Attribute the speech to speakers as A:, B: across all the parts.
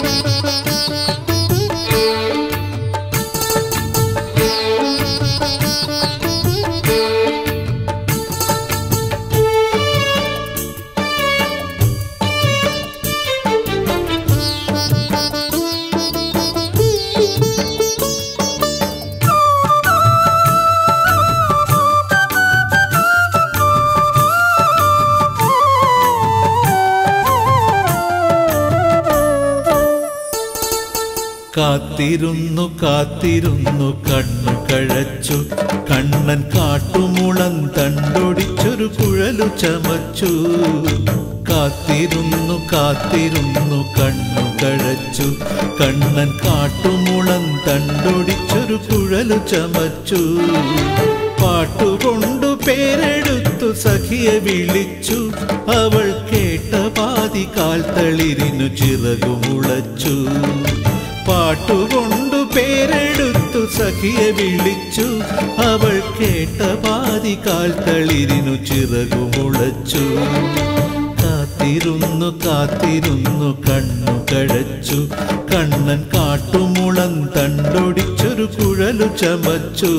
A: കാത്തിരുന്നു കാത്തിരുന്നു കണ്ണു കഴച്ചു കണ്ണൻ കാട്ടുമുളം തണ്ടൊടിച്ചൊരു കുഴലു ചമച്ചു കാത്തിരുന്നു കാത്തിരുന്നു കണ്ണു കഴച്ചു കണ്ണൻ കാട്ടുമുളം തണ്ടൊടിച്ചൊരു കുഴലു ചമച്ചു പാട്ടുകൊണ്ടു പേരെടുത്തു സഖിയെ വിളിച്ചു അവൾ കേട്ട പാതി കാൽ തളിരിനു ചിറകുമുളച്ചു പാട്ടുകൊണ്ടു പേരെടുത്തു സഖിയെ വിളിച്ചു അവൾ കേട്ട പാതി കാൽ തളിരിനു ചിറകുമുളച്ചു കാത്തിരുന്നു കാത്തിരുന്നു കണ്ണു കഴച്ചു കണ്ണൻ കാട്ടുമുളം തണ്ടൊടിച്ചൊരു കുഴലു ചമച്ചു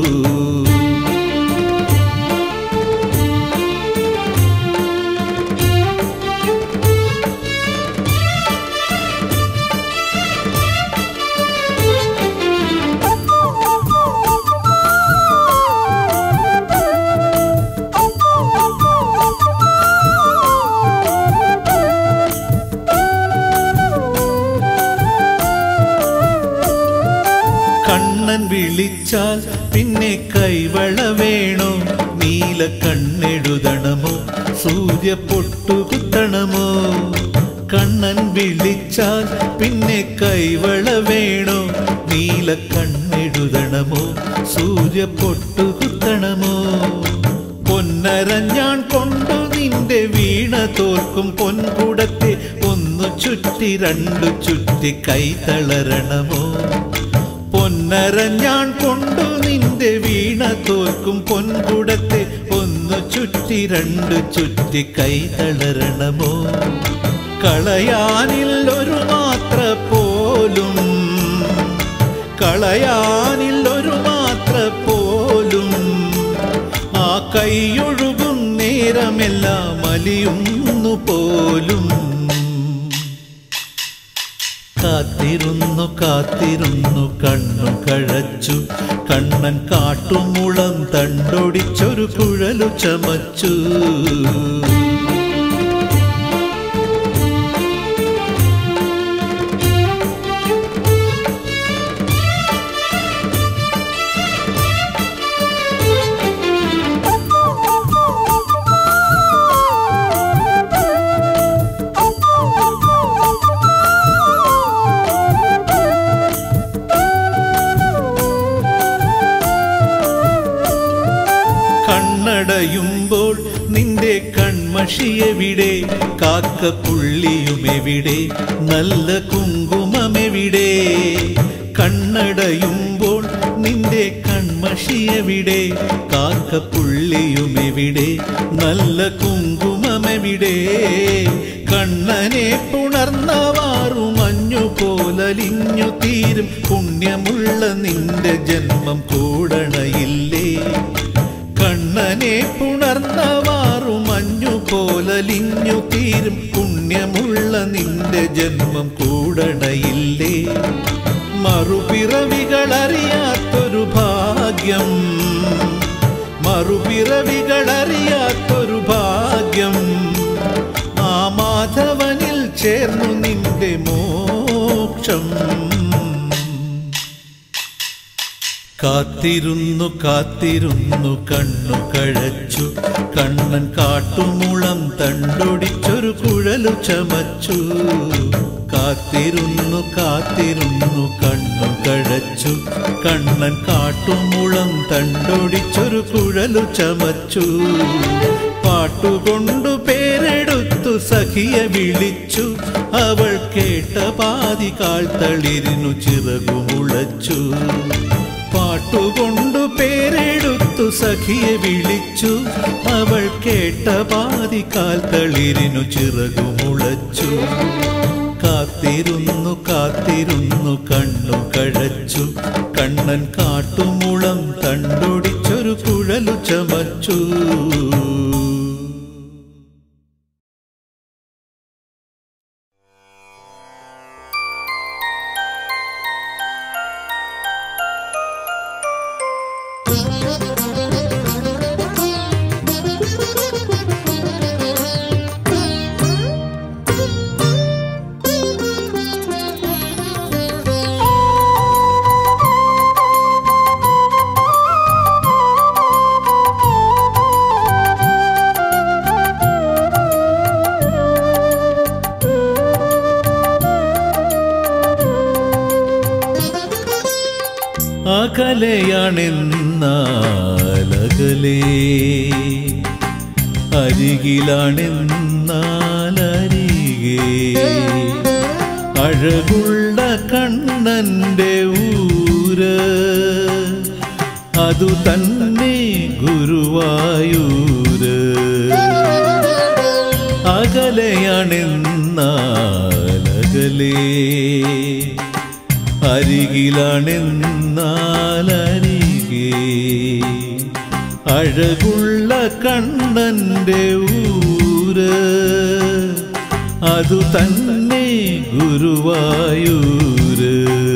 A: കണ്ണൻ വിളിച്ചാൽ പിന്നെ കൈവള വേണോ നീല കണ്ണെഴുതണമോ സൂര്യ പൊട്ടുകുത്തണമോ കണ്ണൻ വിളിച്ചാൽ പിന്നെ കൈവള വേണോ നീല കണ്ണെഴുതണമോ സൂര്യ പൊട്ടുകുത്തണമോ പൊന്നരഞ്ഞാൻ കൊണ്ടു നിന്റെ വീണ തോൽക്കും പൊൻകുടത്തെ ഒന്നു ചുറ്റി രണ്ടു ചുറ്റി കൈ തളരണമോ പൊന്നരഞ്ഞാൻ കൊണ്ടു നിന്റെ വീണ തോൽക്കും പൊൻകുടത്തെ ഒന്നു ചുറ്റി രണ്ടു ചുറ്റി കൈ തളരണമോ കളയാനിൽ ഒരു മാത്ര പോലും കളയാനിൽ ഒരു മാത്ര പോലും ആ കൈയൊഴുകും നേരമെല്ലാം അലിയുന്നു പോലും കാത്തിരുന്നു കാത്തിരുന്നു കണ്ണു കഴച്ചു കണ്ണൻ കാട്ടുമുളം തണ്ടൊടിച്ചൊരു കുഴലു ചമച്ചു കണ്ണടയുമ്പോൾ നിന്റെ കൺമഷിയെവിടെ കാക്കപ്പുള്ളിയുമെവിടെ നല്ല കുങ്കുമമെവിടെ കണ്ണടയുമ്പോൾ നിന്റെ കൺമഷിയെവിടെ കാക്കപ്പുള്ളിയുമെവിടെ നല്ല കുങ്കുമമെവിടെ കണ്ണനെ പുണർന്നവാറു മഞ്ഞു പോലലിഞ്ഞു തീരും പുണ്യമുള്ള നിന്റെ ജന്മം കൂടണയില്ലേ കണ്ണനെ പുണർന്നവാറു മഞ്ഞു പോലലിഞ്ഞു തീരും പുണ്യമുള്ള നിന്റെ ജന്മം കൂടണയില്ലേ മറുപിറവികളറിയാത്തൊരു ഭാഗ്യം മറുപിറവികളറിയാത്തൊരു ഭാഗ്യം ആ മാധവനിൽ ചേർന്നു നിന്റെ മോക്ഷം കാത്തിരുന്നു കാത്തിരുന്നു കണ്ണു കഴച്ചു കണ്ണൻ കാട്ടുമുളം തണ്ടൊടിച്ചൊരു കുഴലു ചമച്ചു കാത്തിരുന്നു കാത്തിരുന്നു കണ്ണു കഴച്ചു കണ്ണൻ കാട്ടുമുളം തണ്ടൊടിച്ചൊരു കുഴലു ചമച്ചു പാട്ടുകൊണ്ടു പേരെടുത്തു സഖിയെ വിളിച്ചു അവൾ കേട്ട പാതി കാൽ തളിരിനു ചിറകുമുളച്ചു പാട്ടുകൊണ്ടു പേരെടുത്തു സഖിയെ വിളിച്ചു അവൾ കേട്ട പാതി കാൽ തളിരിനു ചിറകുമുളച്ചു കാത്തിരുന്നു കാത്തിരുന്നു കണ്ണു കഴച്ചു കണ്ണൻ കാട്ടുമുളം തണ്ടൊടിച്ചൊരു കുഴലു ചമച്ചു അകലെയാണെന്നാലകലേ അരികിലാണെന്നാലരികേ അഴകുള്ള കണ്ണന്റെ ഊര് അതു തന്നെ ഗുരുവായൂര് അകലെയാണെന്നാലകലേ അരികിലാണെന്നാലരികേ അഴകുള്ള കണ്ണന്റെ ഊര് അതു തന്നെ ഗുരുവായൂര്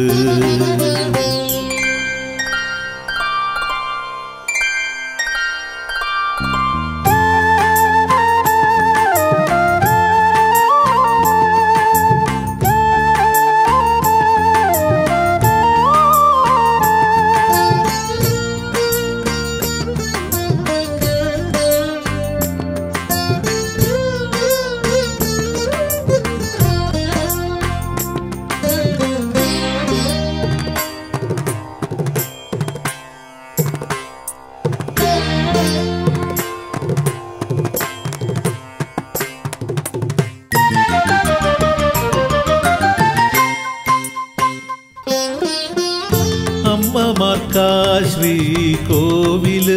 A: അമ്മമാർക്കാ ശ്രീകോവില്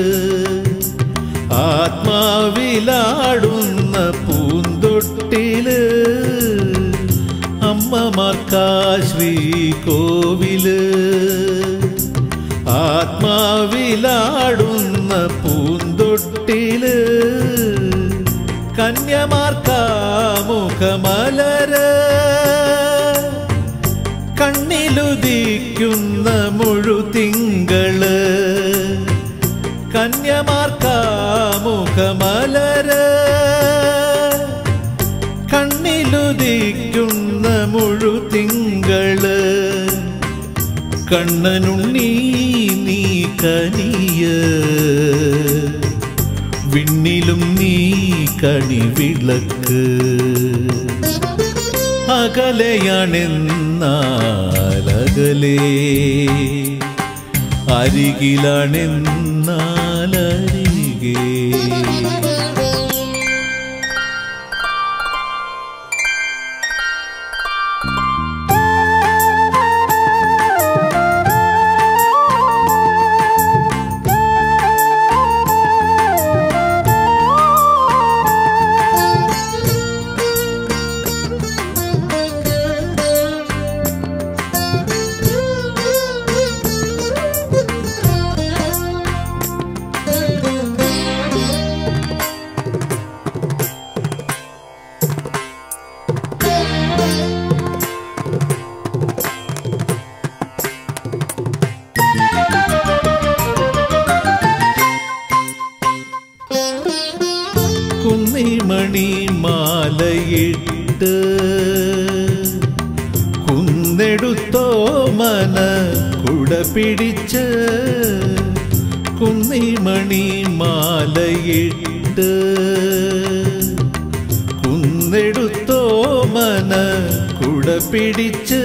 A: ആത്മാവിലാടുന്ന പൂന്തൊട്ടില് അമ്മമാർക്കാ ശ്രീകോവില് ആത്മാവിലാടുന്ന പൂന്തൊട്ടില് കന്യമാർക്കാ മുഖമലര് കണ്ണിലുദിക്കുന്ന മുഴുതിങ്കള് കന്യമാർക്കാ മുഖമലര് കണ്ണിലുദിക്കുന്ന മുഴുതിങ്കള് കണ്ണനുണ്ണീ നീ കനിയ വിണ്ണിലും നീ കണിവിളക്ക് അകലെയാണെന്നാലകലേ അരികിലാണെന്നാലരികേ കുന്നിമണി മാലയിട്ട് കുന്നെടുത്തോ മന കുട പിടിച്ച് കുന്നിമണി മാലയിട്ട് കുന്നെടുത്തോ മന കുട പിടിച്ച്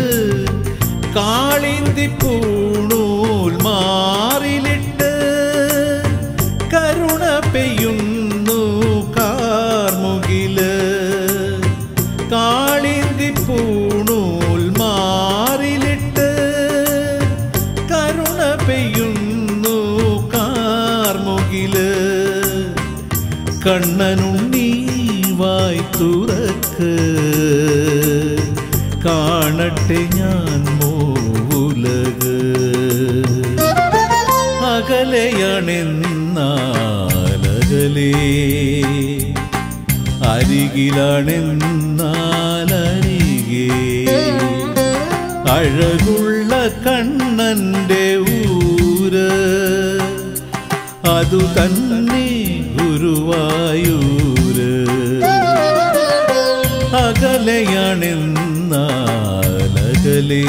A: കാളിന്തി പൂണൂൽ മാറിലിട്ട് കരുണ പെയ്യുന്നു കാർമുകില് കാളിന്തി പൂണൂൽ മാറിലിട്ട് കരുണ പെയ്യുന്നു കാർമുകില് കണ്ണനുണ്ണീ വായി തുറക്ക് കാണട്ടെ ഞാൻ മൂലക് അകലെയാണെന്നാലകലേ അരികിലാണെന്നാലരികെ അഴകുള്ള കണ്ണന്റെ ഊര് അതു തന്നെ ഗുരുവായൂര് അകലെയാണെന്നാലകലേ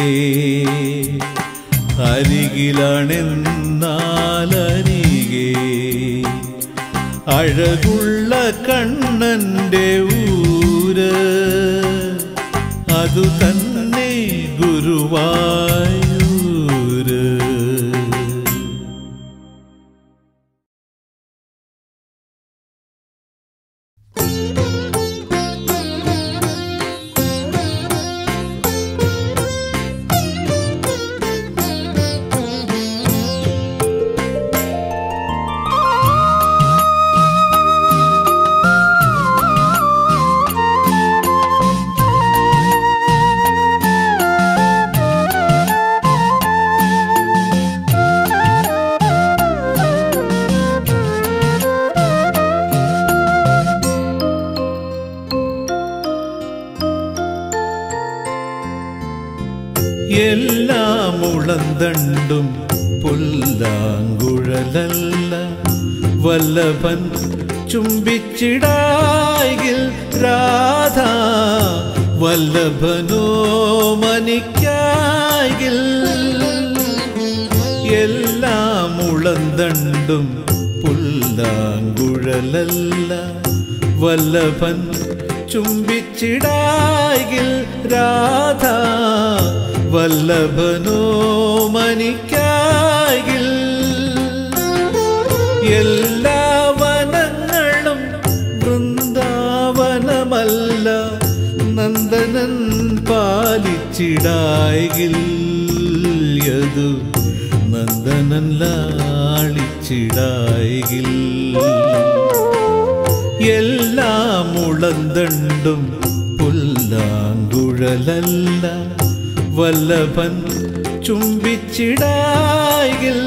A: അരികിലാണെന്നാലരികെ അഴകുള്ള കണ്ണന്റെ ഊര് അതു തന്നെ ഗുരുവായൂര് എല്ലാം ഉളന്തണ്ടും പുല്ലാങ്കുഴലല്ല വല്ലഭൻ ചുംബിച്ചിടായിൽ രാധ വല്ലഭനോ മനിക്കായിൽ എല്ലാം ഉളന്തണ്ടും പുല്ലാങ്കുഴലല്ല വല്ലഭൻ ചുംബിച്ചിടായിൽ രാധ വല്ലഭനോ മനിക്കായിൽ എല്ലാ വനങ്ങളും വൃന്ദാവനമല്ല നന്ദനൻ പാലിച്ചിടായിൽ യതു നന്ദനൻ ലാളിച്ചിടായിൽ എല്ലാം ഉളന്തണ്ടും പുല്ലാങ്കുഴലല്ല വല്ലഭൻ ചുംബിച്ചിടായിൽ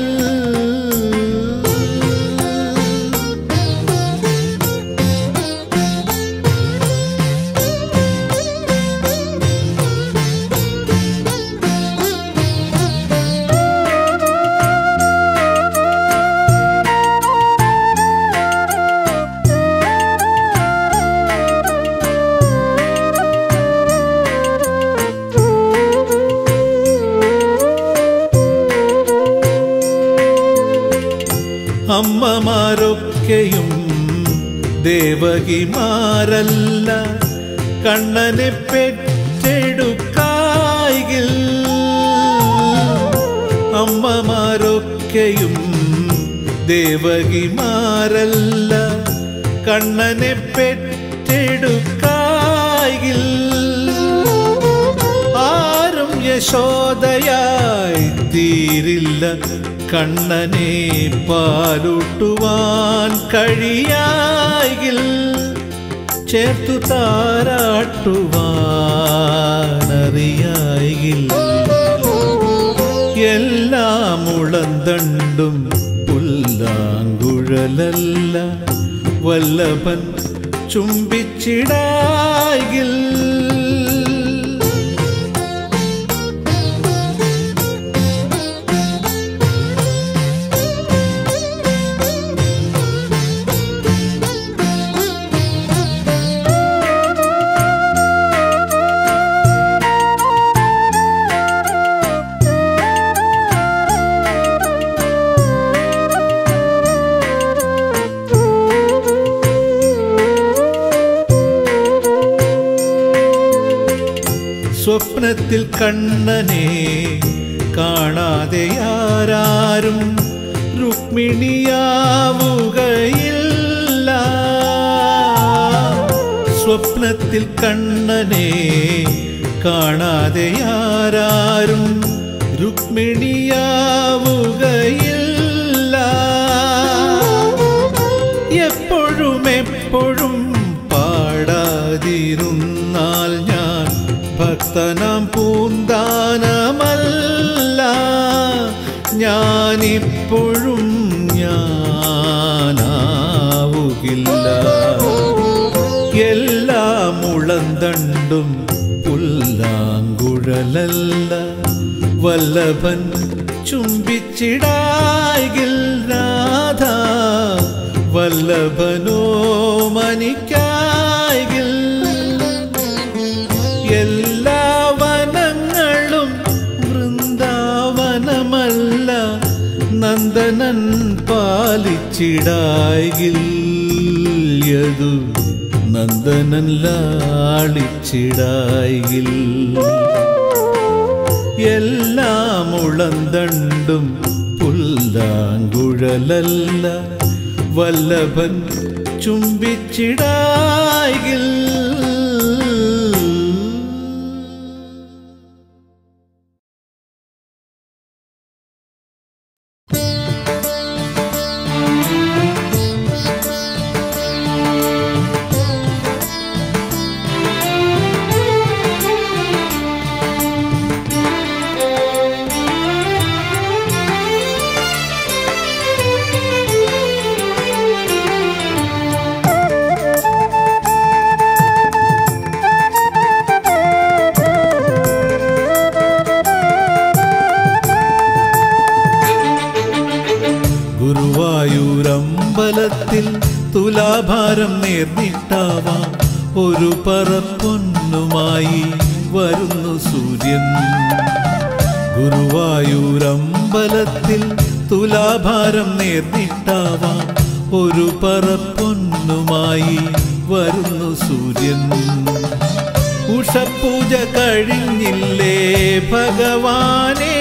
A: അമ്മമാരൊക്കെയും ദേവകിമാരല്ല കണ്ണനെ പെറ്റെടുക്കായിൽ അമ്മമാരൊക്കെയും ദേവകിമാരല്ല കണ്ണനെ പെറ്റെടുക്കായിൽ ആരും യശോദയായി തീരില്ല കണ്ണനെ പാലൂട്ടുവാൻ കഴിയായിൽ ചേർത്തു താരാട്ടുവാനറിയായിൽ എല്ലാം ഉളന്തണ്ടും പുല്ലാങ്കുഴലല്ല വല്ലഭൻ ചുംബിച്ചിടായിൽ സ്വപ്നത്തിൽ കണ്ണനെ കാണാതെ ആരാരും രുക്മിണിയാവുകയില്ല സ്വപ്നത്തിൽ കണ്ണനെ കാണാതെ ആരാരും രുക്മിണിയാവുകയില്ല എപ്പോഴും എപ്പോഴും പാടാതിരുന്നാൽ ഞാൻ ഭക്തനാം പൂന്താനമല്ല ഞാനിപ്പോഴും ഞാനാവുകില്ല എല്ലാം മുളന്തണ്ടും പുല്ലാങ്കുഴലല്ല വല്ലഭൻ ചുംബിച്ചിടായിൽ രാധ വല്ലഭനോ മനിക്കായിൽ എല്ലാ വനങ്ങളും വൃന്ദാവനമല്ല നന്ദനൻ പാലിച്ചിടായിൽ യതു നന്ദനൻ ലാളിച്ചിടായിൽ എല്ലാം ഉളന്തണ്ടും പുല്ലാങ്കുഴലല്ല വല്ലഭൻ ചുംബിച്ചിടായിൽ ഗുരുവായൂരമ്പലത്തിൽ തുലാഭാരം നേർന്നിട്ടാവാം ഒരു പറപ്പൊന്നുമായി വരുന്നു സൂര്യൻ ഗുരുവായൂരമ്പലത്തിൽ തുലാഭാരം നേർന്നിട്ടാവാം ഒരു പറപ്പൊന്നുമായി വരുന്നു സൂര്യൻ ഉഷപൂജ കഴിഞ്ഞില്ലേ ഭഗവാനേ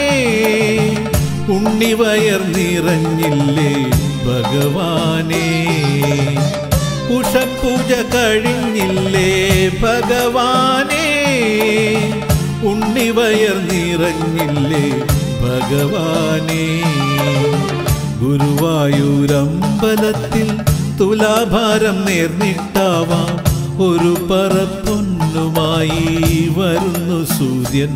A: ഉണ്ണിവയർ നിറഞ്ഞില്ലേ ഭഗവാനേ ഉഷപൂജ കഴിഞ്ഞില്ലേ ഭഗവാനേ ഉണ്ണിവയർ നിറഞ്ഞില്ലേ ഭഗവാനേ ഗുരുവായൂരമ്പലത്തിൽ തുലാഭാരം നേർന്നിട്ടാവാം ഒരു പറപ്പൊന്നുമായി വരുന്നു സൂര്യൻ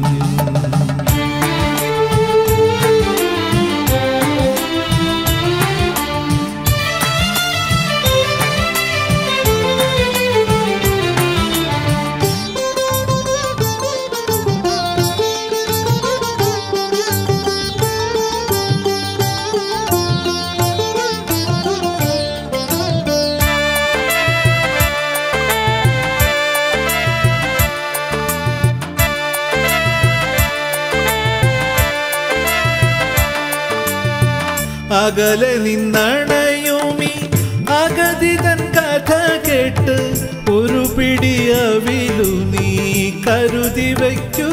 A: അകലെ നിന്നണയുമി അഗതിതൻ കഥ കേട്ട് ഒരു പിടിയവിലു നീ കരുതി വയ്ക്കൂ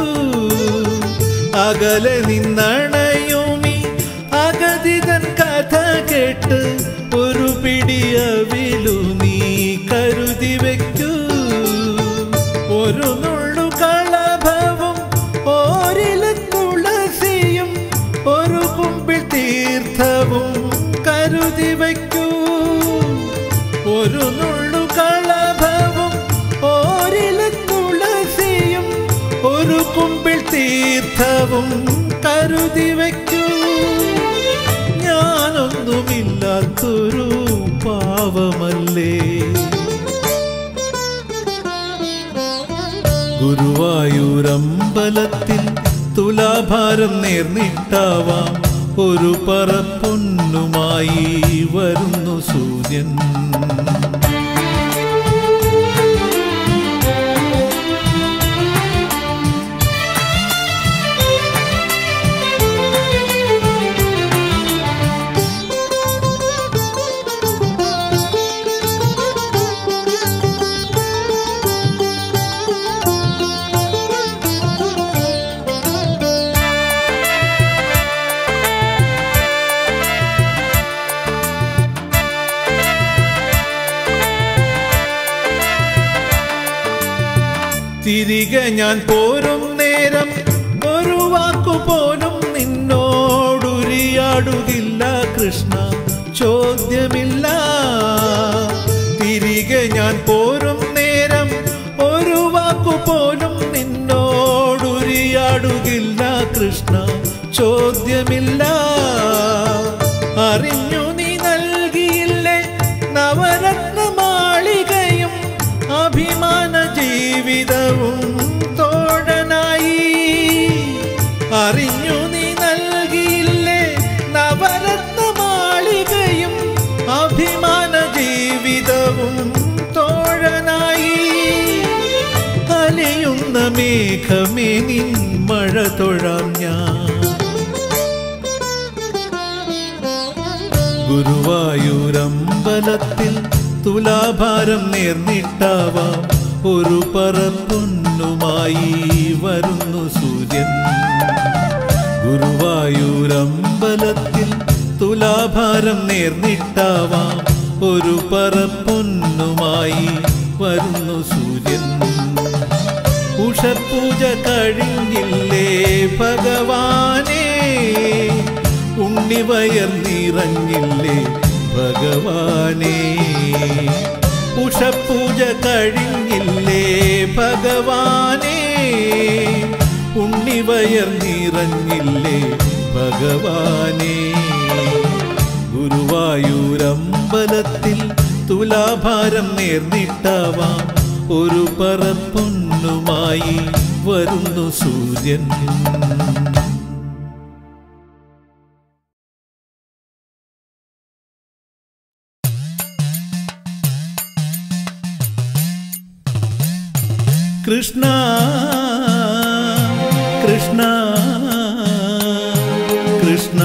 A: അകലെ നിന്നണയുമി അഗതിതൻ കഥ കേട്ട് ഒരു പിടിയവിലു നീ കരുതി വയ്ക്കൂ ഒരു നുള്ളു കളഭവും ഓരില തുളസിയും ഒരു കുമ്പിൾ തീർത്ഥവും കരുതി വയ്ക്കൂ ഒരു നുള്ളു കളഭവും ഓരില തുളസിയും ഒരു കുമ്പിൾ തീർത്ഥവും കരുതി വയ്ക്കൂ ഞാനൊന്നുമില്ലാത്തൊരു പാവമല്ലേ ഗുരുവായൂരമ്പലത്തിൽ തുലാഭാരം നേർന്നിട്ടാവാം ഒരു പറപ്പൊന്നുമായി വരുന്നു സൂര്യൻ തിരികെ ഞാൻ പോരും നേരം ഒരു വാക്കു പോലും നിന്നോടുരിയാടുകില്ല കൃഷ്ണ ചോദ്യമില്ല തിരികെ ഞാൻ പോരും നേരം ഒരു വാക്കു പോലും നിന്നോടുരിയാടുകില്ല പാടുകില്ല കൃഷ്ണ ചോദ്യമില്ല അറിഞ്ഞു നീ നൽകിയില്ലേ നവരത്ന മാളികയും അഭിമാന ജീവിതവും തോഴനായി അറിഞ്ഞു നീ നൽകിയില്ലേ നവരത്ന മാളികയും അഭിമാന ജീവിതവും തോഴനായി അലയുന്ന മേഘമേ നിൻ മഴ തൊഴാം ഞാൻ ഗുരുവായൂരമ്പലത്തിൽ തുലാഭാരം നേർന്നിട്ടാവാം ഒരു പറപ്പൊന്നുമായി വരുന്നു സൂര്യൻ ഗുരുവായൂരമ്പലത്തിൽ തുലാഭാരം നേർന്നിട്ടാവാം ഒരു പറപ്പൊന്നുമായി വരുന്നു സൂര്യൻ ഉഷപൂജ കഴിഞ്ഞില്ലേ ഭഗവാനേ ഉണ്ണിവയർ നിറഞ്ഞില്ലേ ഭഗവാനേ ഉഷപൂജ കഴിഞ്ഞില്ലേ ഭഗവാനേ ഉണ്ണിവയർ നിറഞ്ഞില്ലേ ഭഗവാനേ ഗുരുവായൂരമ്പലത്തിൽ തുലാഭാരം നേർന്നിട്ടാവാം ഒരു പറപ്പൊന്നുമായി വരുന്നു സൂര്യൻ കൃഷ്ണ കൃഷ്ണ കൃഷ്ണ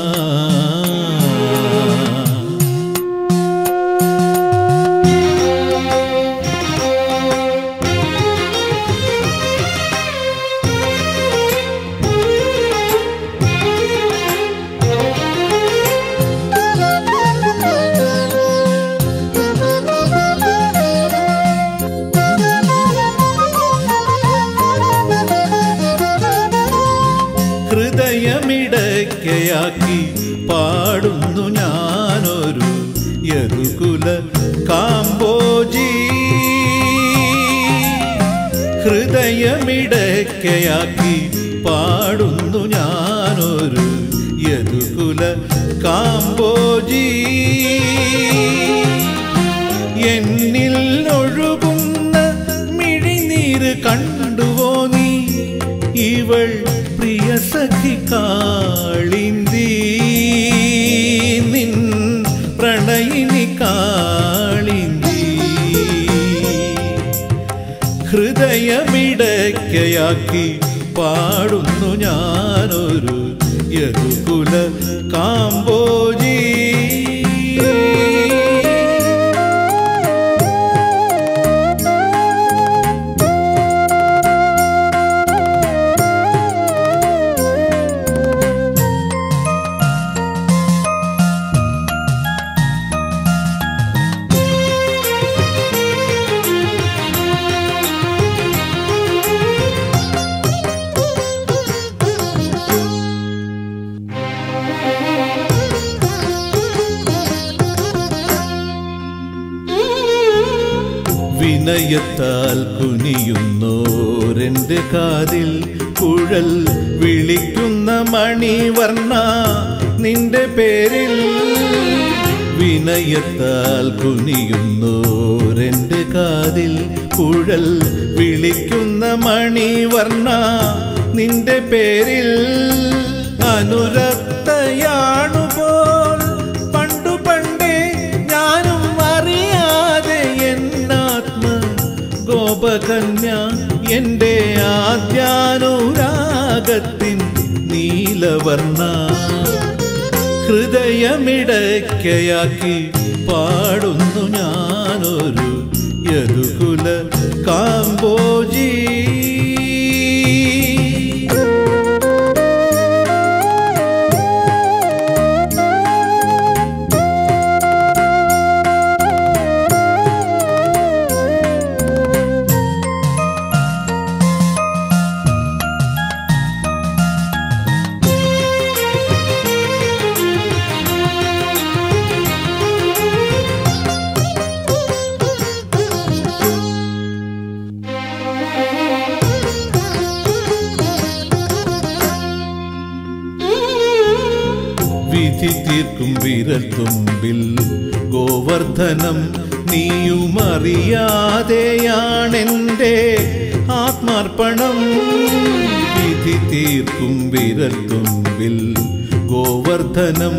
A: ഹൃദയമിടയ്ക്കയാക്കി പാടുന്നു ഞാനൊരു യദുകുല കാമ്പോജി ഹൃദയമിടയ്ക്കയാക്കി പാടുന്നു ഞാനൊരു യദുകുല കാമ്പോജി എന്നിൽ ഒഴുകുന്ന മിഴിനീര് കണ്ടുവോ നീ ഇവൾ പ്രിയ സഖി കാളിന്തി നിൻ പ്രണയിനി കാളിന്തി ഹൃദയമിടയ്ക്കയാക്കി പാടുന്നു ഞാനൊരു യദുകുല കാമ്പോജി വിനയത്താൽ കുനിയുന്നോരെന്റെ കാതിൽ കുഴൽ വിളിക്കുന്ന മണിവർണ്ണ നിന്റെ പേരിൽ വിനയത്താൽ കുനിയുന്നോരെന്റെ കാതിൽ കുഴൽ വിളിക്കുന്ന മണിവർണ്ണ നിന്റെ പേരിൽ അനുരക്തയാണുപോൽ പണ്ടു പണ്ടേ ഞാനും അറിയാതെ എന്നാത്മ ഗോപകന്യ എൻ്റെ ആദ്യാനുരാഗത്തിൻ നീലവർണ്ണ ഹൃദയമിടയ്ക്കയാക്കി പാടുന്നു ഞാനൊരു യദുകുല കാമ്പോജി തീർക്കും വിരൽ തുമ്പിൽ ഗോവർദ്ധനം നീയുമറിയാതെയാണെൻ്റെ ആത്മാർപ്പണം വിധി തീർക്കും വിരൽ തുമ്പിൽ ഗോവർദ്ധനം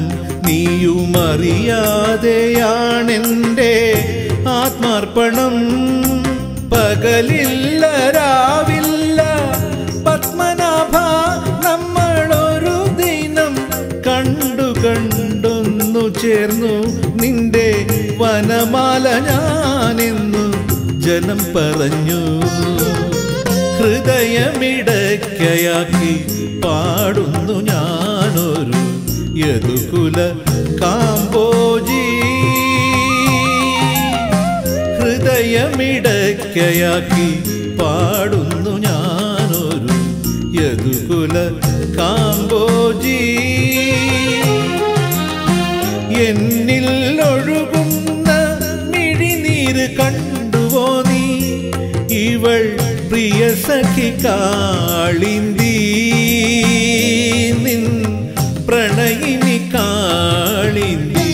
A: നീയുമറിയാതെയാണെൻ്റെ ആത്മാർപ്പണം പകലില്ല രാവില്ല പത്മനാഭ നമ്മളൊരു ദിനം കണ്ടു കണ്ടൊന്നു ചേർന്നു നിന്റെ വനമാല ഞാനെന്നു ജനം പറഞ്ഞു ഹൃദയമിടയ്ക്കയാക്കി പാടുന്നു ഞാനൊരു യദുകുല കാമ്പോജി ഹൃദയമിടയ്ക്കയാക്കി പാടുന്നു ഞാനൊരു യദുകുല കാമ്പോജി എന്നിൽ ഒഴുകുന്ന മിഴിനീര് കണ്ടുവോ നീ ഇവൾ പ്രിയ സഖി കാളിന്തി നിൻ പ്രണയിനി കാളിന്തി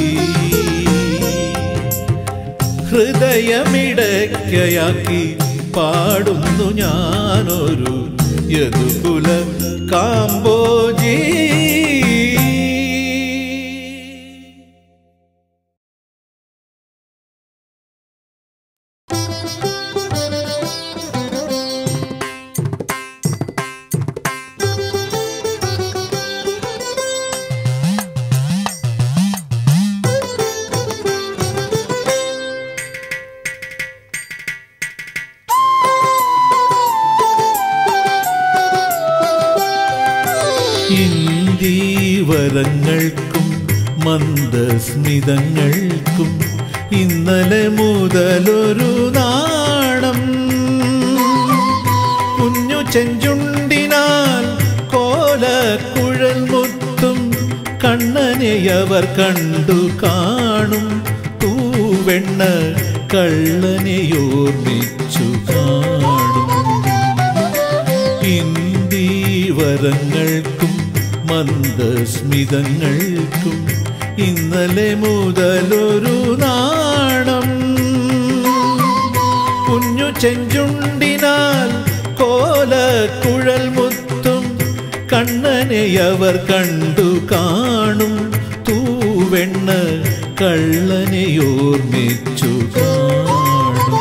A: ഹൃദയമിടയ്ക്കയാക്കി പാടുന്നു ഞാനൊരു യദുകുല കാമ്പോജി ഇന്ദീവരങ്ങൾക്കും മന്ദസ്മിതങ്ങൾക്കും ഇന്നലെ മുതലൊരു നാണം കുഞ്ഞു ചെഞ്ചുണ്ടിനാൽ കോലക്കുഴൽ മുത്തും കണ്ണനെയവർ കണ്ടു കാണും തൂവെണ്ണ കള്ളനെയോർമ്മിച്ചു കാണും ഇന്ദീവരങ്ങൾക്കും മന്ദസ്മിതങ്ങൾക്കും ഇന്നലെ മുതലൊരു നാണം കുഞ്ഞു ചെഞ്ചുണ്ടിനാൽ കോലക്കുഴൽ മുത്തും കണ്ണനെയവർ കണ്ടു കാണും തൂവെണ്ണ കള്ളനെയോർമ്മിച്ചു കാണും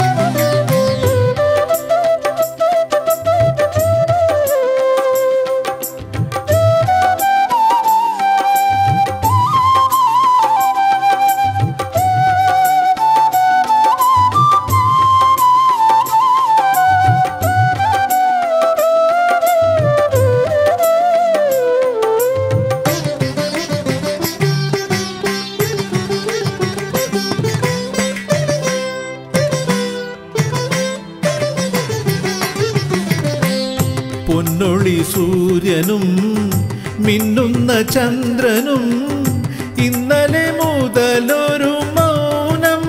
A: പൊന്നൊളി സൂര്യനും മിന്നുന്ന ചന്ദ്രനും ഇന്നലെ മുതലൊരു മൗനം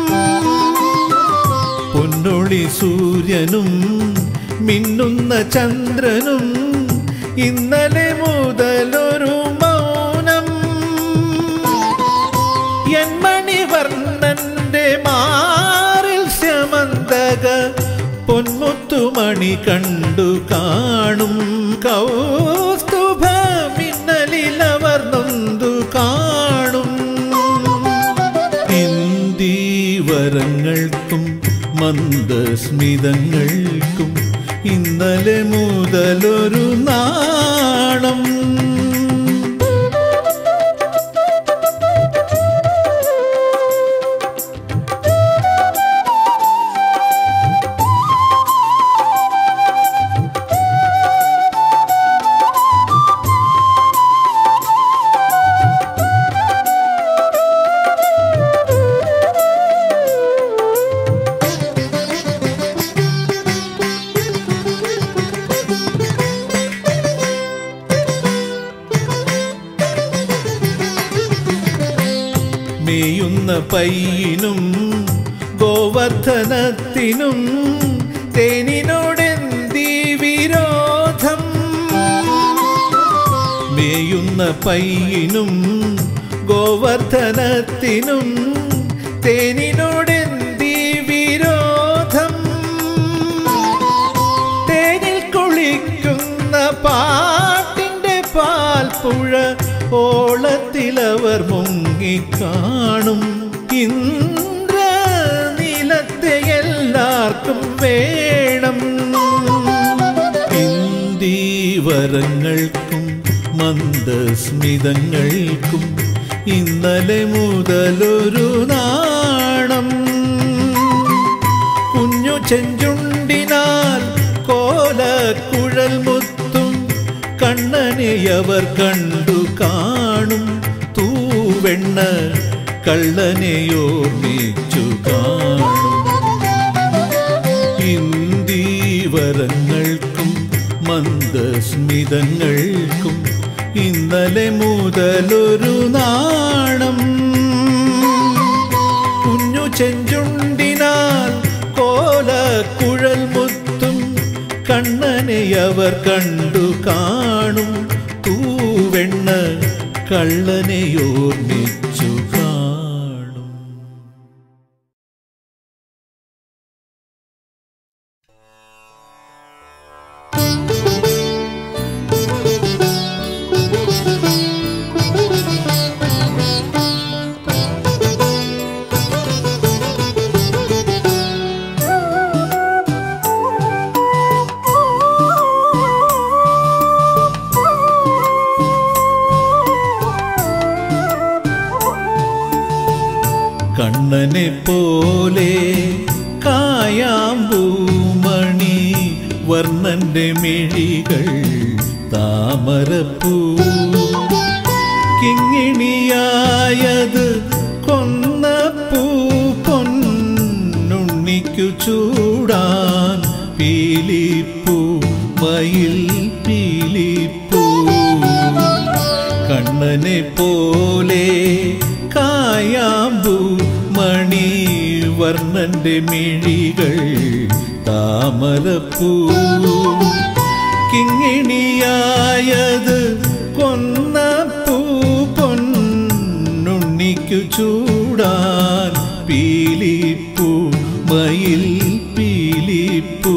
A: പൊന്നൊളി സൂര്യനും മിന്നുന്ന ചന്ദ്രനും ഇന്നലെ മുതലൊരു മൗനം എൻ മണിവർണ്ണന്റെ മാറിൽ ശമന്തക പൊന്മുത്തുമണി കണ്ടു കാണും കൗസ്തുഭ മിന്നലിലവർ നൊന്തു കാണും ഇന്ദീവരങ്ങൾക്കും മന്ദസ്മിതങ്ങൾക്കും ഇന്നലെ മുതലൊരു നാണം മേയുന്ന പയ്യനും ഗോവർദ്ധനത്തിനും തേനിനോടെന്തി വിരോധം മേയുന്ന പയ്യനും ഗോവർദ്ധനത്തിനും തേനിനോടെന്തി വിരോധം തേനിൽ കുളിക്കുന്ന പാട്ടിന്റെ പാൽപ്പുഴ ഓളത്തിലവർ മുങ്ങിക്കാണും ഇന്ദ്രനീലത്തെ എല്ലാവർക്കും വേണം ഇന്ദീവരങ്ങൾക്കും മന്ദസ്മിതങ്ങൾക്കും ഇന്നലെ മുതലൊരു നാണം കുഞ്ഞു ചെഞ്ചുണ്ടിനാൽ കോലക്കുഴൽ മുത്തും കണ്ണനെയവർ കണ്ടു കാണും തൂവെണ്ണ കള്ളനെയോർമ്മിച്ചു കാണും ഇന്ദീവരങ്ങൾക്കും മന്ദസ്മിതങ്ങൾക്കും ഇന്നലെ മുതലൊരു നാണം കുഞ്ഞു ചെഞ്ചുണ്ടിനാൽ കോലക്കുഴൽ മുത്തും കണ്ണനെയവർ കണ്ടു കാണും തൂവെണ്ണ കള്ളനെയോർമ്മിച്ചു കാണും കണ്ണനെ പോലെ കായാമ്പൂമണി വർണ്ണന്റെ മിഴികൾ താമരപ്പൂ കിങ്ങിണിയായത് കൊന്നപ്പൂ പൊന്നുണ്ണിക്കു ചൂടാൻ പീലിപ്പൂ മയിൽ പീലിപ്പൂ കണ്ണനെ പോലെ കായാമ്പൂ മണി വർണ്ണന്റെ മിഴികൾ താമരപ്പൂ കിങ്ങിണിയായത് കൊന്നപ്പൂ പൊന്നുണ്ണിക്കു ചൂടാൻ പീലിപ്പൂ മയിൽ പീലിപ്പൂ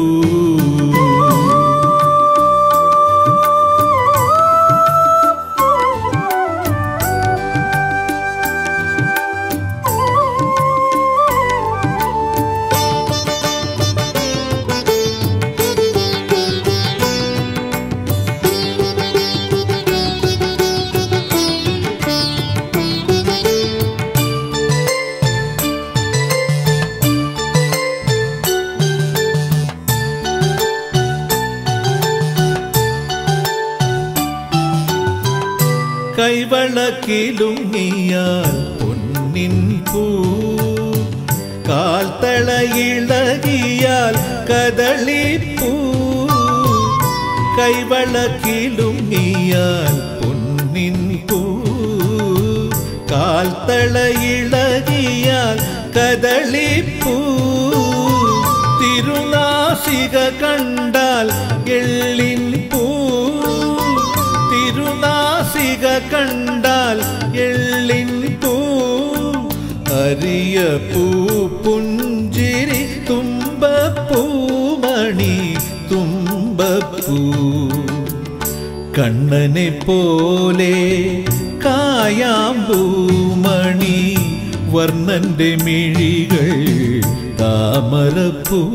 A: കൈവളക്കിലുങ്ങിയാൽ പൊന്നിൻ പൂ കാൽത്തളയിളകിയാൽ കദളിപ്പൂ കൈവളക്കിലുങ്ങിയാൽ പൊന്നിൻ പൂ കാൽത്തളയിളകിയാൽ കദളിപ്പൂ തിരുനാസിക കണ്ടാൽ എള്ളിൻ പൂ തിരുനാസിക കണ്ടാൽ എള്ളിൻ പൂ അരിയ പൂ പുഞ്ചിരി തുമ്പപ്പൂമണി തുമ്പപ്പൂ കണ്ണനെ പോലെ കായാമ്പൂമണി വർണ്ണന്റെ മിഴികൾ താമരപ്പൂ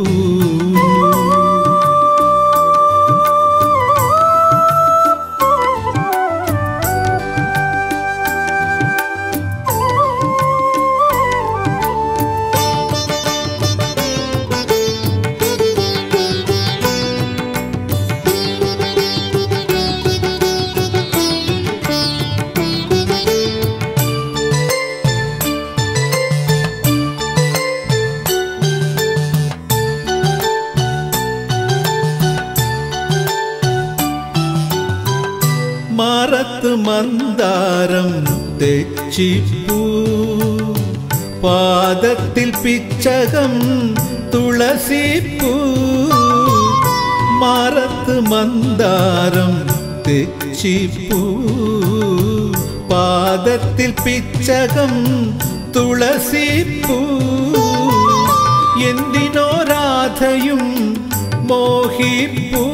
A: മാറത്ത് മന്ദാരം തെച്ചിപ്പൂ പാദത്തിൽ പിച്ചകം തുളസിപ്പൂ മാറത്ത് മന്ദാരം തെച്ചിപ്പൂ പാദത്തിൽ പിച്ചകം തുളസിപ്പൂ എന്തിനോ രാധയും മോഹിപ്പൂ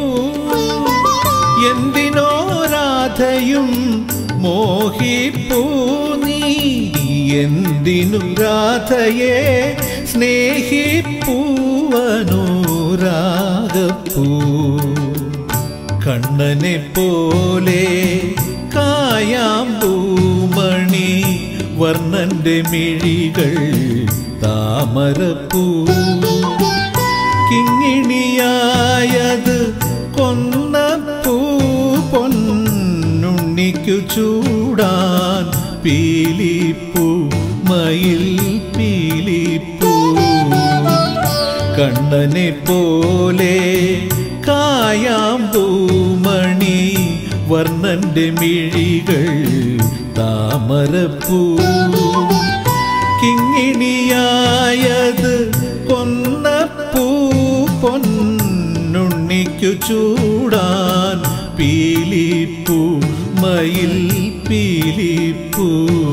A: എന്തിനോ രാധയും മോഹിപ്പൂ നീ എന്തിനു രാധയെ സ്നേഹിപ്പൂവനൂരാഗപ്പൂ കണ്ണനെ പോലെ കായാമ്പൂമണി വർണ്ണന്റെ മിഴികൾ താമരപ്പൂ കിങ്ങിണിയായത് കൊന്നപ്പൂ പൊന്നുണ്ണിക്കു ചൂടാൻ പീലിപ്പൂ മയിൽ പീലിപ്പൂ കണ്ണനെ പോലെ കായാമ്പൂമണി വർണ്ണന്റെ മിഴികൾ താമരപ്പൂ കിങ്ങിണിയായത് കൊന്നപ്പൂ പൊന്നുണ്ണിക്കു ചൂടാൻ പീലിപ്പൂ മയിൽ പീലിപ്പൂ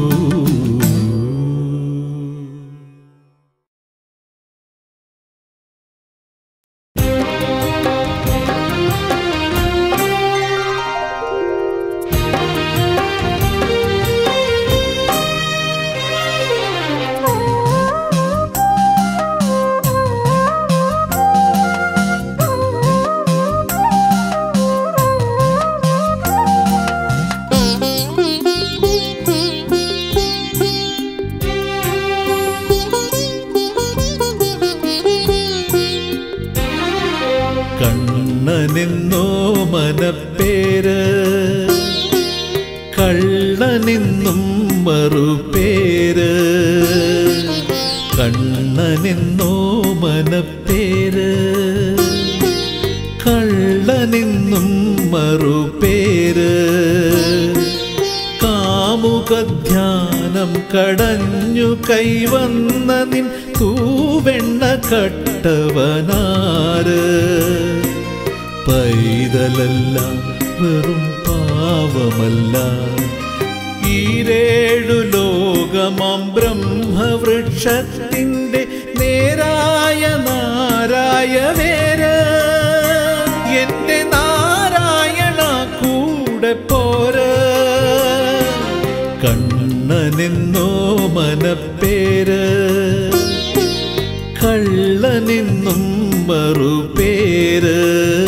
A: കണ്ണനെന്നോ മനപ്പേര് കള്ളനെന്നും മറുപേര് കണ്ണനെന്നോ മനപ്പേര് കള്ളനെന്നും മറുപേര് കാമുകധ്യാനം കടഞ്ഞു കൈവന്ന നിൻ തൂവെണ്ണ കട്ടവനാര് പൈതലല്ല വെറും പാവമല്ല ഈരേഴു ലോകമാം ബ്രഹ്മവൃക്ഷത്തിൻ്റെ നേരായ നാരായ വേര് എന്റെ നാരായണ കൂടെ പോര് കണ്ണനെന്നോ മനപ്പേര് കള്ളനെന്നും മറുപേര്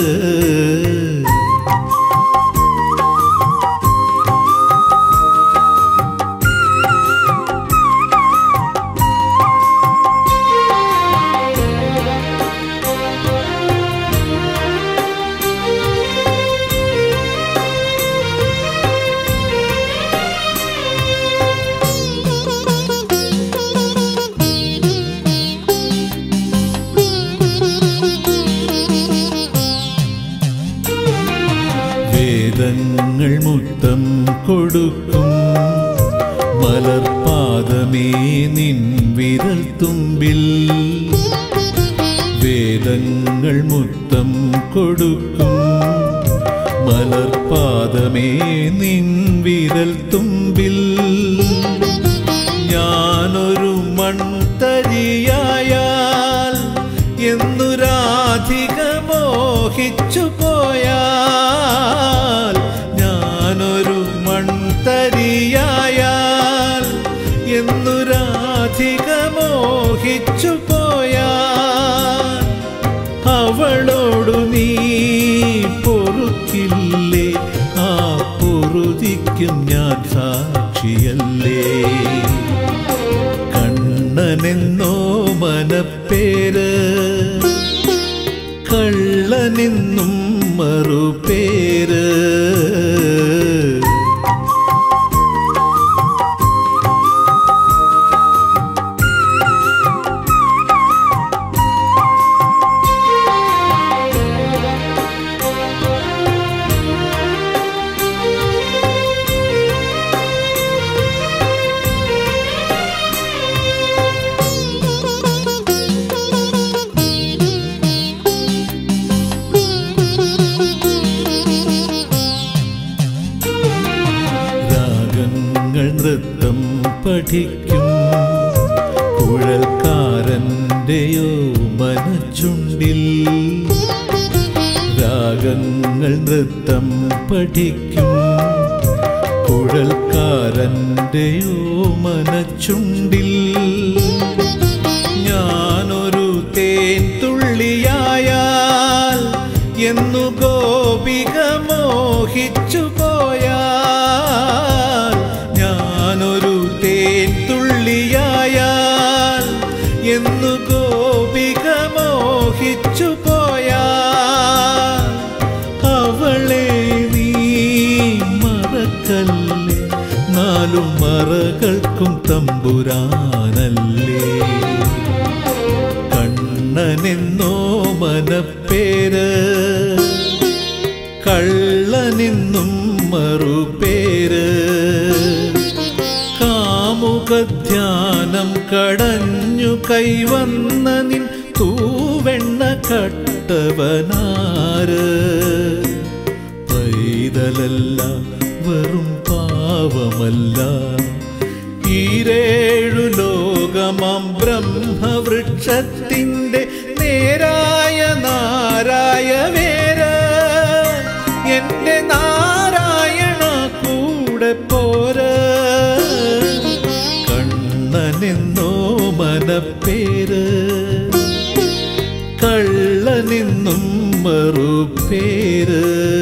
A: വേദങ്ങൾ മുത്തം കൊടുക്കും മലർപാദമേ നിൻ വിരൽ തുമ്പിൽ വേദങ്ങൾ മുത്തം കൊടുക്കും മലർപാദമേ നിൻ വിരൽ തുമ്പിൽ ഞാനൊരു മൺതരിയായാൽ എന്നു രാധിക മോഹിച്ചു പോയാൽ ഞാനൊരു മൺതരിയായാൽ എന്നു രാധിക മോഹിച്ചു പോയാൽ അവളോടു നീ പൊറുക്കില്ലേ ആ പൊറുതിക്കും ഞാൻ സാക്ഷിയല്ലേ കണ്ണനെന്നോ മനപ്പേര് കള്ളനെന്നും മറുപേര് നൃത്തം പഠിക്കും കുഴൽക്കാരൻ്റെയോ മനച്ചുണ്ടിൽ രാഗങ്ങൾ നൃത്തം പഠിക്കും കുഴൽക്കാരൻ്റെയോ മനച്ചുണ്ടിൽ ഞാനൊരു തേൻ തുള്ളിയായാൽ എന്നു ഗോപിക മോഹിച്ചു പോയാൽ ഞാനൊരു തേൻ തുള്ളിയായാൽ എന്നു ഗോപിക മോഹിച്ചു പോയാൽ അവളെ നീ മറക്കല്ലേ നാലു മറകൾക്കും തമ്പുരാനല്ലേ കണ്ണനെന്നോ മനപ്പേര് കള്ളനെന്നും മറുപേര് കാമുകധ്യാനം കടഞ്ഞു കൈവന്ന നിൻ തൂവെണ്ണ കട്ടവനാര് പൈതലല്ല വെറും പാവമല്ല ഈരേഴു ലോകമാം ബ്രഹ്മവൃക്ഷത്തിൻ്റെ നേരായ നാരായ വേര് എൻ്റെ നാരായണ കൂടെ പോര് കണ്ണനെന്നോ മനപ്പേര് കള്ളനെന്നും മറുപേര്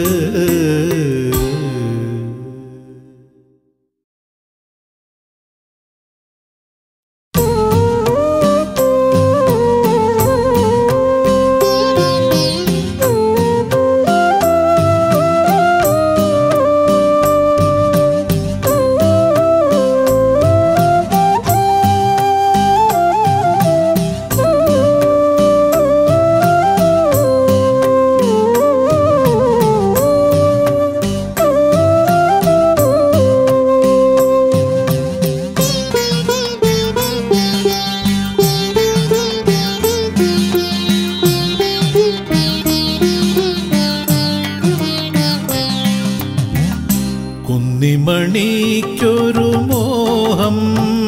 A: കുന്നിമണിക്കൊരു മോഹം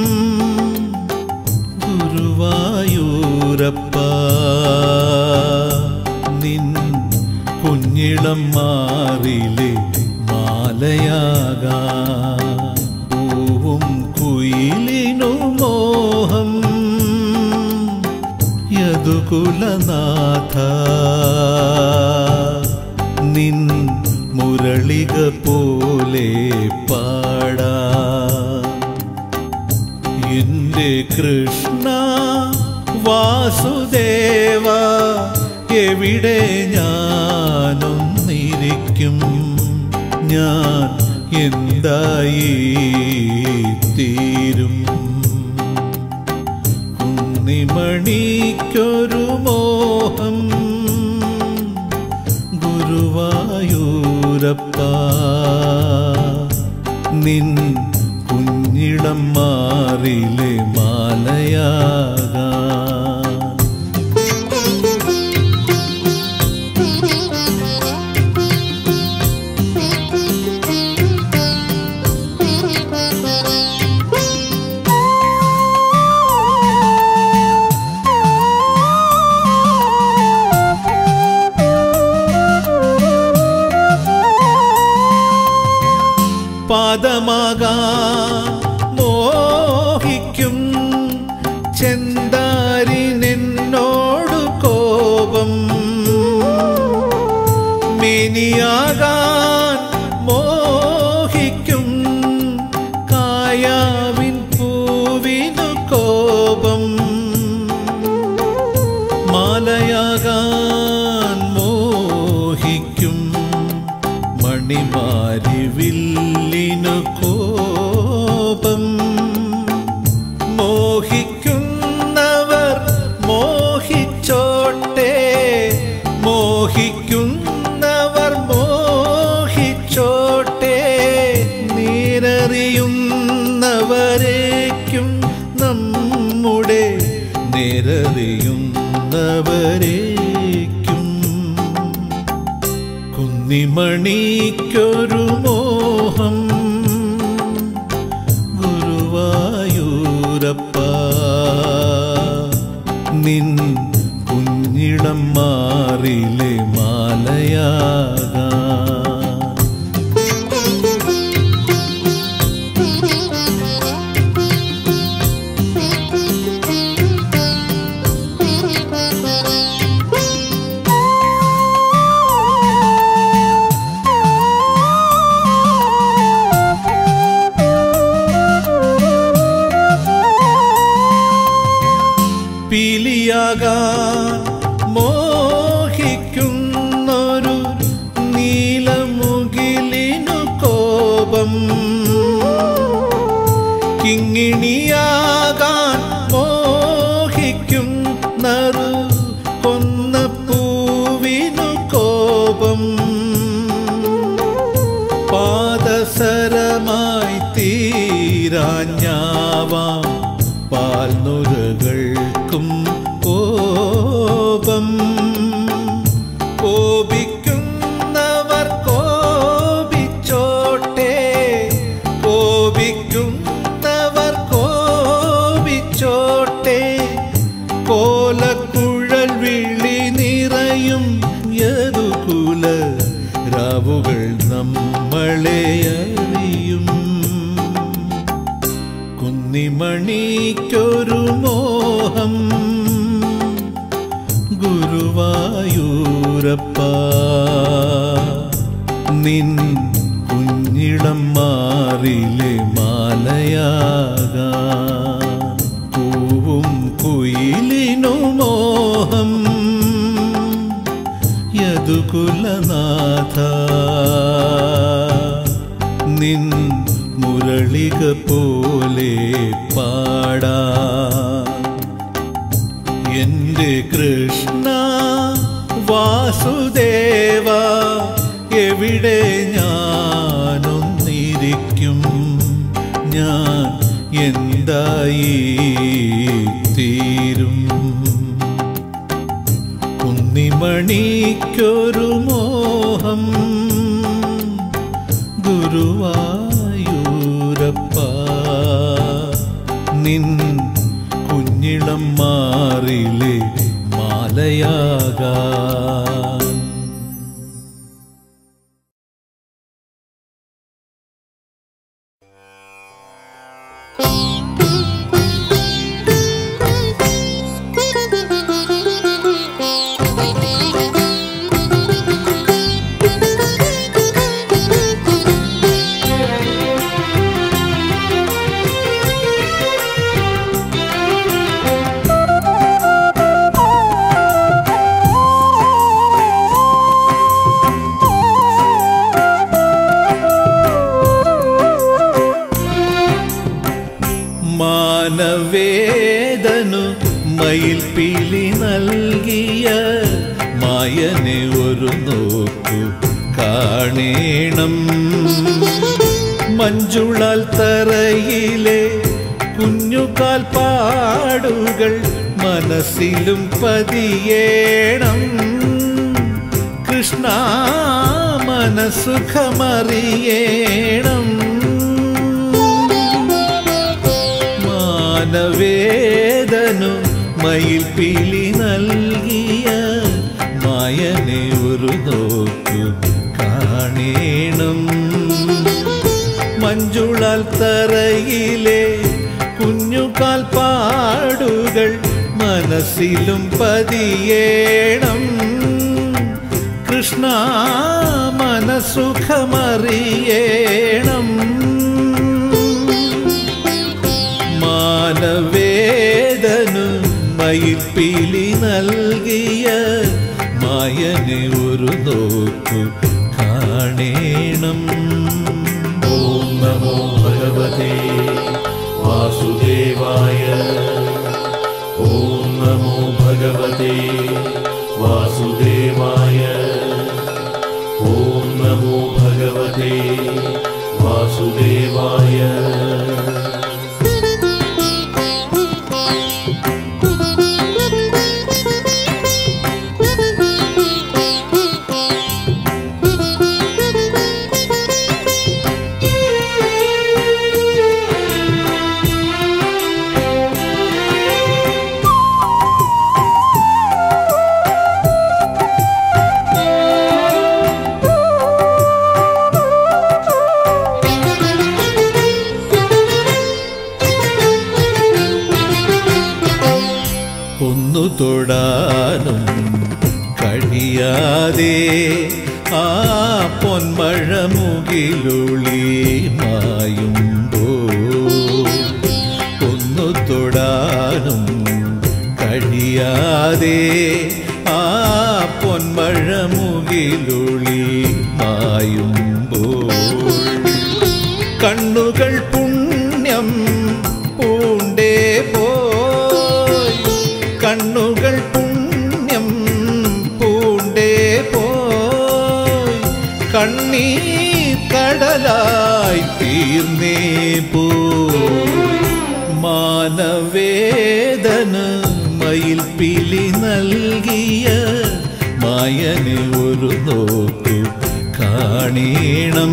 A: ഗുരുവായൂരപ്പ നിൻ കുഞ്ഞിളം മാറിലെ മാലയാകാ പൂവും കുയിലിനു മോഹം യദുകുലനാഥ നിൻ മുരളിക പോലെ പാടാ എന്റെ കൃഷ്ണ വാസുദേവ എവിടെ ഞാനൊന്നിരിക്കും ഞാൻ എന്തായി തീരും കുന്നിമണിക്കൊരു മോഹം ഗുരുവായൂരപ്പ നിൻ കുഞ്ഞിടം മാറിലെ മാലയാകാ പാദമാകാ മോഹിക്കും ചെന്താരിനെന്നോടു കോപം മിനിയാകാൻ മോഹിക്കും കായാവിൻ പൂവിനു കോപം മാലയാകാൻ മോഹിക്കും മണിമാരിവില്ലിനു കോപം മോഹിക്കുന്നവർ മോഹിച്ചോട്ടെ മോഹിക്കുന്നവർ മോഹിച്ചോട്ടെ നീരറിയുന്നവരേക്കും നമ്മുടെ നേരറിയുന്നവരേക്കും കുന്നിമണിക്കൊരു മോഹം മാറിലെ മാലയാകാൻ പീലിയാകാൻ മോഹിക്കുന്നൊരു നീലമുകിലിനു കോപം കിങ്ങിണിയാകാൻ മോഹിക്കുന്നൊരു കൊന്ന പൂവിനു കോപം പാദസരമായി തീരാഞ്ഞാവാം പാൽനുരകൾക്കും കോപം കോപിക്കുന്നവർ കോപിച്ചോട്ടെ കോപിക്കുന്നവർ കോപിച്ചോട്ടെ കോലക്കുഴൽ വിളി നിറയും യദുകുല രാവുകൾ നമ്മളെ അറിയും കുന്നിമണിക്കൊരു മോഹം ഗുരുവായൂരപ്പ നിൻ കുഞ്ഞിളം മാറിലെ മാലയാകാൻ പൂവും കുയിലിനു മോഹം യദുകുലനാഥ നിൻ മുരളിക പോലെ പാടാ എന്റെ കൃഷ്ണ വാസുദേവ എവിടെ ഞാനൊന്നിരിക്കും ഞാൻ എന്തായി തീരും കുന്നിമണിക്കൊരു മോഹം ഗുരുവായൂരപ്പ നിൻ കുഞ്ഞിളം മാറിലെ മാലയാകാൻ മാനവേദനു മയിൽ പിലി നൽകിയ മായനെ ഒരു നോക്കു കാണേണം മഞ്ജുളാൽ തറയിലെ കുഞ്ഞുകാൽ പാടുകൾ മനസ്സിലും പതിയേണം കൃഷ്ണ മനസുഖമറിയേണം മാനവേദനു മയിൽ പിലി നൽകിയ മായനെ ഒരു നോക്കു കാണേണം മഞ്ജുളാൽ തറയിലെ കുഞ്ഞുകാൽ പാടുകൾ മനസ്സിലും പതിയേണം കൃഷ്ണ മനസുഖമറിയേണം മാനവേദനു മയിൽ പിലി നൽകിയ മായനെ ഒരു നോക്കു കാണേണം
B: ഓം നമോ ഭഗവതേ വാസുദേവായ ഓം നമോ ഭഗവതേ വാസുദേവായ ഓം നമോ ഭഗവതേ വാസുദേവായ
A: തൊടാനും കഴിയാതെ ആ പൊന്മഴ മുകിലുളി മായുമ്പോ ഒന്നു തൊടാനും കഴിയാതെ ആ പൊന്മഴ മുകിലുളി മായുമ്പോൾ കണ്ണുകൾ പുണ്യം പൂണ്ടേ പോയി കണ്ണുകൾ പുണ്യം പൂണ്ടേ പോയി കണ്ണീർ കടലായി തീർന്നേ പോയി മാനവേദന മയിൽ പിലി നൽകിയ മായനെ ഒരു നോക്കു കാണീണം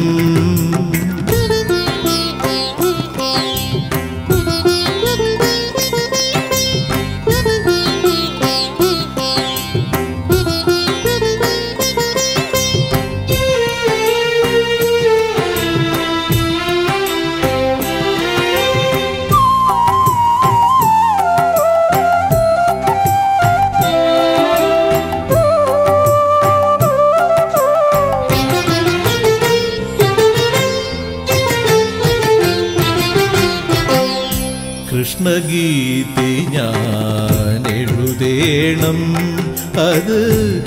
A: കൃഷ്ണഗീതി ഞാൻ എഴുതേണം അത്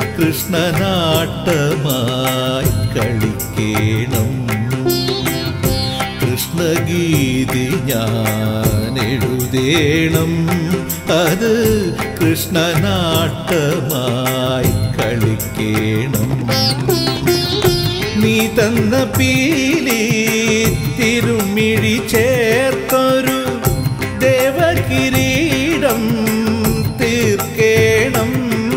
A: കൃഷ്ണനാട്ടമായി കളിക്കേണം കൃഷ്ണഗീതി ഞാൻ എഴുതേണം അത് കൃഷ്ണനാട്ടമായി കളിക്കേണം നീ തന്ന പീലി തിരുമിഴി ചേർത്തൊരു ദേവകിരീടം തീർക്കേണം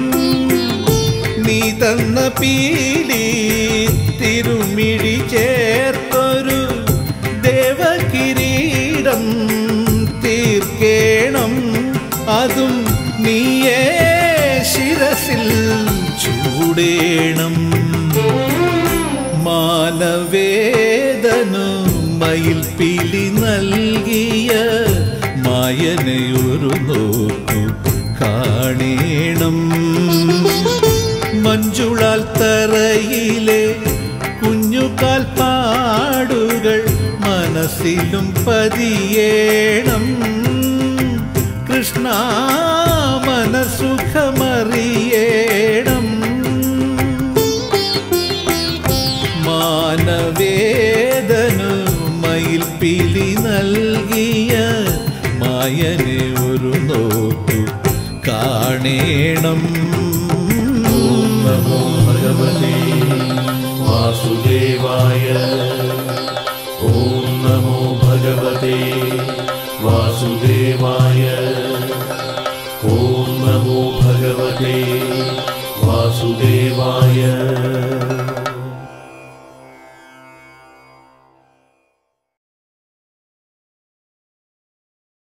A: നീ തന്ന പീലി തിരുമിഴി ചേർത്തൊരു ദേവകിരീടം തീർക്കേണം അതും നീയേ ശിരസിൽ ചൂടേണം മാനവേദനു മയിൽ പിലി നൽകിയ മായനയൊരു നോക്കു കാണേണം മഞ്ജുളാൽ തറയിലെ കുഞ്ഞുകാൽ പാടുകൾ മനസ്സിലും പതിയേണം കൃഷ്ണ മനസുഖമറിയേണം മാനവേദനു മയിൽ പിലി നൽകിയ മായനെ ഒരു നോക്കു കാണേണം
B: ഓം നമോ ഭഗവതേ വാസുദേവായ ഓം നമോ ഭഗവതേ വാസുദേവായ ഓം നമോ ഭഗവതേ വാസുദേവായ